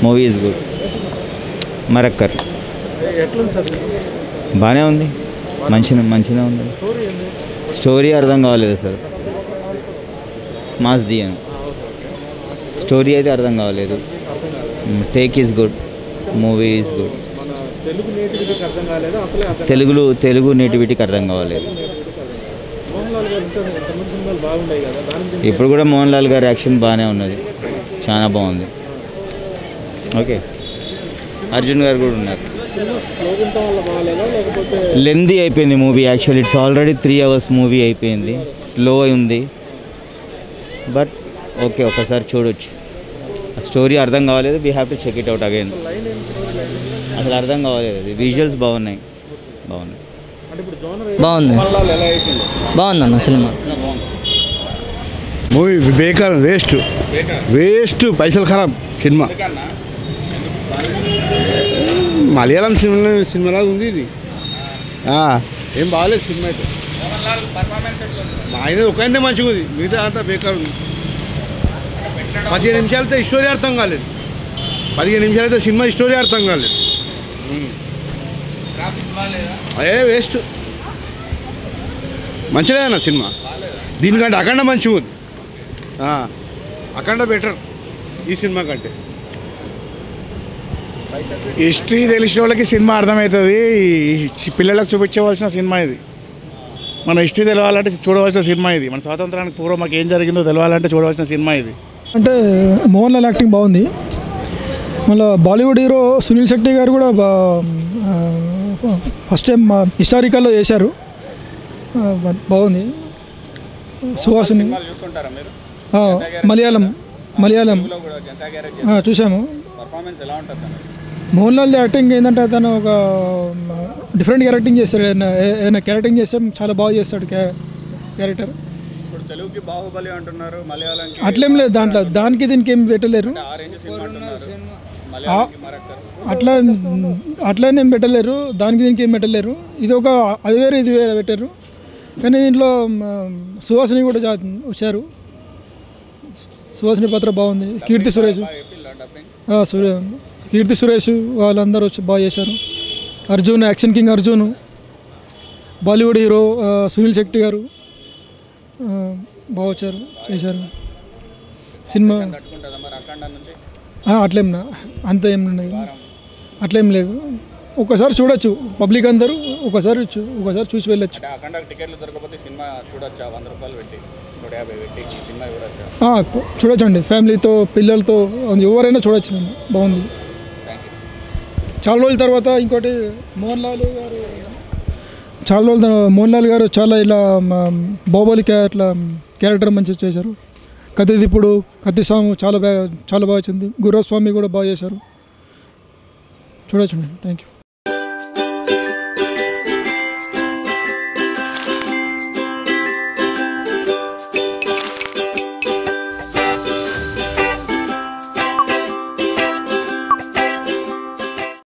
Movie is good మరక్కర్ ఎట్లుంది sir బాగానే ఉంది మంచిగా మంచిగా ఉంది స్టోరీ ఏంది స్టోరీ అర్థం కావలేదు సార్ మాస్ దియను స్టోరీ అయితే అర్థం కావలేదు take is good movie is good మన తెలుగు నేటివిటీకి అర్థం కాలేదా అసలే అర్థం తెలుగులో తెలుగు నేటివిటీకి అర్థం కావలేదు మోహన్ లాల్ గారు ఇంత తమిళ సినిమాలు బాగున్నాయి కదా దాని గురించి ఇప్పుడు కూడా మోహన్ లాల్ గారి యాక్షన్ బాగానే ఉన్నది చాలా బాగుంది ఓకే అర్జున్ గారు కూడా ఉన్నారు సినిమా స్లోగంతో వల్ల బాగాలేదా లేకపోతే లెందీ అయిపోయింది movie actually it's already three hours movie అయిపోయింది స్లో ఉంది బట్ ఓకే ఒకసారి చూడొచ్చు ఆ స్టోరీ అర్థం కావలేదు we have to check it out again line ఏం స్టోరీ లైన్ అసలు అర్థం కావలేదు అది విజువల్స్ బాగున్నాయి బాగున్నాయి అంటే ఇప్పుడు జోనర్ బాగుంది లాల్ ఎలా వేసిండు బాగుందన్న సినిమా మూవీ బేకార్ వేస్ట్ వేస్ట్ పైసలు ఖరాబ్ సినిమా మలయాళం సినిమా సినిమాలాగా ఉంది ఇది ఆ, ఏం బాగాలేదు సినిమా అయితే మా ఆయన ఒకైతే మంచిగా ఉంది మిగతా అంతా బేకార్ ఉంది పదిహేను నిమిషాలతో స్టోరీ అర్థం కాలేదు పదిహేను నిమిషాలతో సినిమా స్టోరీ అర్థం కాలేదు ఉమ్. అదే వేస్ట్ మంచిదేనా సినిమా దీనికంటే అఖండ మంచిగా ఉంది ఆ, అఖండ బెటర్ ఈ సినిమా కంటే హిస్టరీ తెలిసిన వాళ్ళకి సినిమా అర్థమవుతుంది ఈ పిల్లలకు చూపించవలసిన సినిమా ఇది మన హిస్టరీ తెలవాలంటే చూడవలసిన సినిమా ఇది మన స్వాతంత్రానికి పూర్వం మాకు ఏం జరిగిందో తెలవాలంటే చూడవలసిన సినిమా ఇది అంటే మోహన్ లాల్ యాక్టింగ్ బాగుంది మళ్ళీ బాలీవుడ్ హీరో సునీల్ శెట్టి గారు కూడా బా ఫస్ట్ టైం హిస్టారికల్లో చేశారు ఆ, బా- బాగుంది సుహాసిని చూస్తుంటారా మీరు ఆ, మలయాళం మలయాళం ఆ, చూసాము పర్ఫార్మెన్స్ ఎలా ఉంటుంది మోహన్ లాల్ యాక్టింగ్ ఏంటంటే తను ఒక డిఫరెంట్ క్యారెక్టింగ్ చేస్తాడు ఏదైనా ఏ- ఏదైనా క్యారెక్టింగ్ చేస్తే చాలా బాగా చేస్తాడు క్యా క్యారెక్టర్ ఇప్పుడు తెలుగుకి బాహుబలి అంటున్నారు మలయాళంకి అట్లేం లేదు దాంట్లో దానికి దీనికి ఏం పెట్టలేరు ఆ రేంజ్ సినిమా అంటున్నారు మలయాళంకి మరక్కర్ అట్లా అట్లా ఏం పెట్టలేరు దానికి దీనికి ఏం పెట్టలేరు ఇది ఒక అది వేరే ఇది వేరే పెట్టారు కానీ దీంట్లో మ, సుహాసిని కూడా జా- వచ్చారు సుహాసిని పాత్ర బాగుంది కీర్తి సురేష్ ఆ, సురే కీర్తి సురేష్ వాళ్ళందరూ వచ్చి బాగా చేశారు Arjun action king Arjun Bollywood hero ఆ, సునీల్ శెట్టి గారు ఆ, బాగా వచ్చారు చేశారు సినిమా తట్టుకుంటుందా మరి అఖండ నుంచి ఆ, అట్లేం నా అంత ఏం లేదు అట్లేం లేదు ఒకసారి చూడొచ్చు పబ్లిక్ అందరూ ఒకసారి చూ- ఒకసారి చూసి వెళ్ళొచ్చు అంటే అఖండ టికెట్లు దొరకకపోతే సినిమా చూడొచ్చా వంద రూపాయలు పెట్టి నూట యాభై పెట్టి ఈ సినిమా చూడొచ్చా ఆ, చూడొచ్చండి ఫ్యామిలీతో పిల్లలతో ఎవరైనా చూడొచ్చు బాగుంది చాలా రోజుల తర్వాత ఇంకోటి మోహన్ లాల్ గారు చాలా రోజుల తర్వాత మోహన్ లాల్ గారు చాలా ఇలా మ, బాహుబలి క్యా ఇట్లా క్యారెక్టర్ మంచిగా చేశారు కత్తి ఇప్పుడు కత్తి సాము చాలా బాగా చాలా బాగా వచ్చింది గురుస్వామి కూడా బాగా చేశారు చూడొచ్చండి థ్యాంక్ యూ